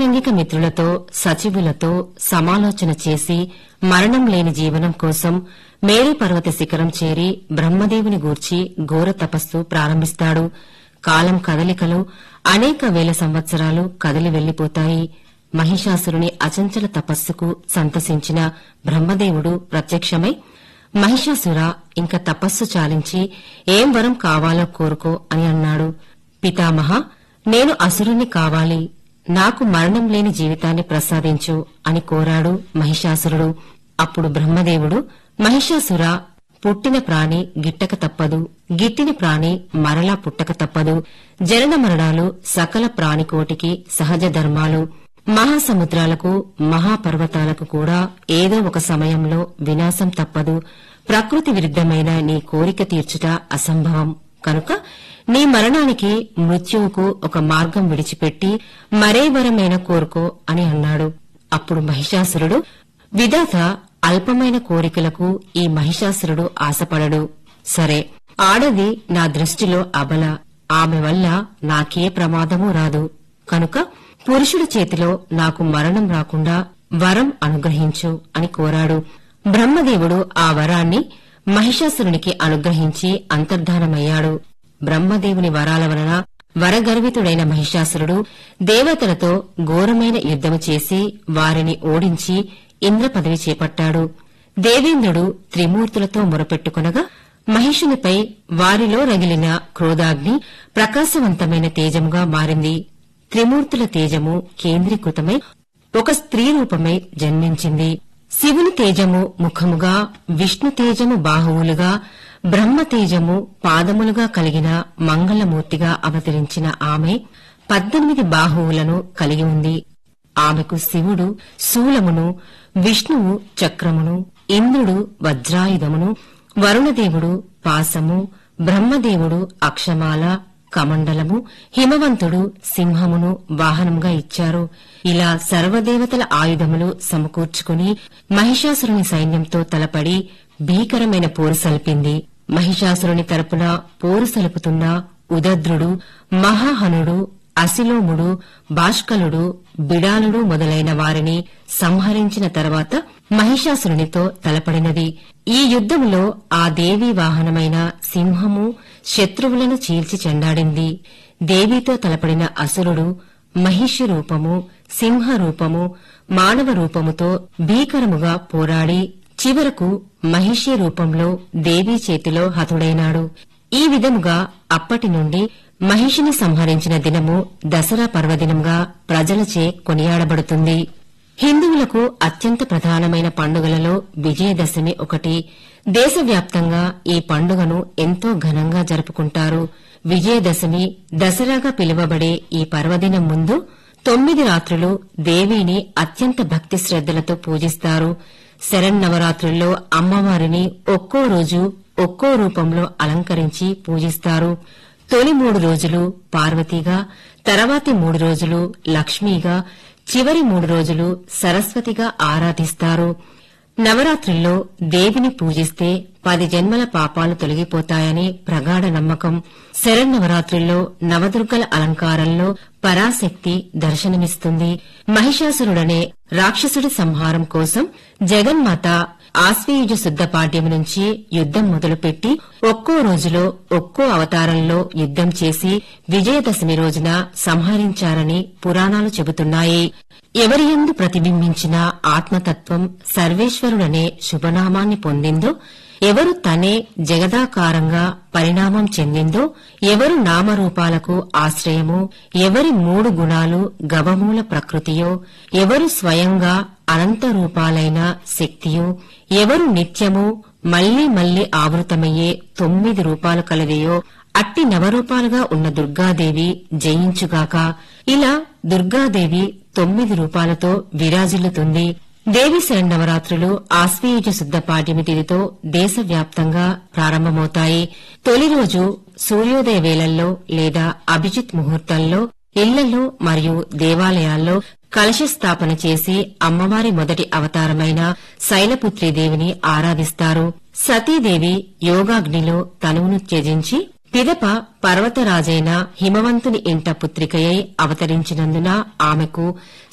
ఆంతరంగిక మిత్రులతో సచివులతో సమాలోచన చేసి మరణం లేని జీవనం కోసం మేరు పర్వత శిఖరం చేరి బ్రహ్మదేవుని గూర్చి ఘోర తపస్సు ప్రారంభిస్తాడు కాలం కదలికలు అనేక వేల సంవత్సరాలు కదిలి వెళ్లిపోతాయి మహిషాసురుని అచంచల తపస్సుకు సంతసించిన బ్రహ్మదేవుడు ప్రత్యక్షమై మహిషాసుర ఇంక తపస్సు చాలించి ఏం వరం కావాలో కోరుకో అని అన్నాడు పితామహ నేను అసురుణ్ణి కావాలి నాకు మరణం లేని జీవితాన్ని ప్రసాదించు అని కోరాడు మహిషాసురుడు అప్పుడు బ్రహ్మదేవుడు మహిషాసుర పుట్టిన ప్రాణి గిట్టక తప్పదు గిట్టిన ప్రాణి మరలా పుట్టక తప్పదు జనన మరణాలు సకల ప్రాణికోటికి సహజ ధర్మాలు మహాసముద్రాలకు మహాపర్వతాలకు కూడా ఏదో ఒక సమయంలో వినాశం తప్పదు ప్రకృతి విరుద్దమైన నీ కోరిక తీర్చుట అసంభవం కనుక నీ మరణానికి మృత్యువుకు ఒక మార్గం విడిచిపెట్టి మరే వరమైన కోరుకో అని అన్నాడు అప్పుడు మహిషాసురుడు విధాత అల్పమైన కోరికలకు ఈ మహిషాసురుడు ఆశపడడు సరే ఆడది నా దృష్టిలో అబల ఆమె వల్ల నాకే ప్రమాదమూ రాదు కనుక పురుషుడి చేతిలో నాకు మరణం రాకుండా వరం అనుగ్రహించు అని కోరాడు బ్రహ్మదేవుడు ఆ వరాన్ని మహిషాసురునికి అనుగ్రహించి అంతర్ధానమయ్యాడు బ్రహ్మదేవుని వరాల వలన వరగర్వితుడైన మహిషాసురుడు దేవతలతో ఘోరమైన యుద్దము చేసి వారిని ఓడించి ఇంద్ర పదవి చేపట్టాడు దేవేంద్రుడు త్రిమూర్తులతో మొరపెట్టుకొనగా మహిషునిపై వారిలో రగిలిన క్రోధాగ్ని ప్రకాశవంతమైన తేజముగా మారింది త్రిమూర్తుల తేజము కేంద్రీకృతమై ఒక స్త్రీ రూపమై జన్మించింది శివుని తేజము ముఖముగా విష్ణు తేజము బాహువులుగా బ్రహ్మ తేజము పాదములుగా కలిగిన మంగళమూర్తిగా అవతరించిన ఆమె పద్దెనిమిది బాహువులను కలిగి ఉంది ఆమెకు శివుడు శూలమును విష్ణువు చక్రమును ఇంద్రుడు వజ్రాయుధమును వరుణదేవుడు పాసము బ్రహ్మదేవుడు అక్షమాల కమండలము హిమవంతుడు సింహమును వాహనంగా ఇచ్చారు ఇలా సర్వదేవతల ఆయుధములు సమకూర్చుకుని మహిషాసురుని సైన్యంతో తలపడి భీకరమైన పోరు సల్పింది మహిషాసురుని తరపున పోరు సలుపుతున్న ఉదద్రుడు మహాహనుడు అసిలోముడు బాష్కలుడు బిడాలుడు మొదలైన వారిని సంహరించిన తర్వాత మహిషాసురునితో తలపడినది ఈ యుద్ధములో ఆ దేవీ వాహనమైన సింహము శత్రువులను చీల్చి చెండాడింది దేవీతో తలపడిన అసురుడు మహిషి రూపము సింహ రూపము మానవ రూపముతో భీకరముగా పోరాడి చివరకు మహిషి రూపంలో దేవీ చేతిలో హతుడైనాడు ఈ విధముగా అప్పటి నుండి మహిషిని సంహరించిన దినము దసరా పర్వదినంగా ప్రజలచే కొనియాడబడుతుంది హిందువులకు అత్యంత ప్రధానమైన పండుగలలో విజయదశమి ఒకటి దేశవ్యాప్తంగా ఈ పండుగను ఎంతో ఘనంగా జరుపుకుంటారు విజయదశమి దసరాగా పిలువబడే ఈ పర్వదినం ముందు తొమ్మిది రాత్రులు దేవిని అత్యంత భక్తి శ్రద్దలతో పూజిస్తారు శరన్నవరాత్రుల్లో అమ్మవారిని ఒక్కో రోజు ఒక్కో రూపంలో అలంకరించి పూజిస్తారు తొలి మూడు రోజులు పార్వతిగా తర్వాతి మూడు రోజులు లక్ష్మీగా చివరి మూడు రోజులు సరస్వతిగా ఆరాధిస్తారు నవరాత్రుల్లో దేవిని పూజిస్తే పది జన్మల పాపాలు తొలగిపోతాయని ప్రగాఢ నమ్మకం శరన్నవరాత్రుల్లో నవదుర్గల అలంకారంలో పరాశక్తి దర్శనమిస్తుంది మహిషాసురుడనే రాక్షసుడి సంహారం కోసం జగన్మాత ఆశ్వయుజ శుద్ధ పాడ్యం నుంచి యుద్దం మొదలుపెట్టి ఒక్కో రోజులో ఒక్కో అవతారంలో యుద్దం చేసి విజయదశమి రోజున సంహరించారని పురాణాలు చెబుతున్నాయి ఎవరి యందు ప్రతిబింబించిన ఆత్మతత్వం సర్వేశ్వరుడనే శుభనామాన్ని పొందిందో ఎవరు తనే జగదాకారంగా పరిణామం చెందిందో ఎవరు నామరూపాలకు ఆశ్రయమో ఎవరి మూడు గుణాలు గవమూల ప్రకృతియో ఎవరు స్వయంగా అనంత రూపాలైన శక్తియో ఎవరు నిత్యము మళ్లీ మళ్లీ ఆవృతమయ్యే తొమ్మిది రూపాలు కలదియో అట్టి నవరూపాలుగా ఉన్న దుర్గాదేవి జయించుగాక ఇలా దుర్గాదేవి తొమ్మిది రూపాలతో విరాజిల్లుతుంది దేవి శరణవరాత్రులు ఆశ్వయుజ శుద్ధ పాడ్యమి తిథితో దేశవ్యాప్తంగా ప్రారంభమవుతాయి తొలి రోజు సూర్యోదయ వేళల్లో లేదా అభిజిత్ ముహూర్తంలో ఇళ్లలో మరియు దేవాలయాల్లో కలశ స్థాపన చేసి అమ్మవారి మొదటి అవతారమైన శైలపుత్రీదేవిని ఆరాధిస్తారు సతీదేవి యోగాగ్నిలో తనువును త్యజించి పిదప పర్వతరాజైన హిమవంతుని ఇంట పుత్రికయై అవతరించినందున ఆమెకు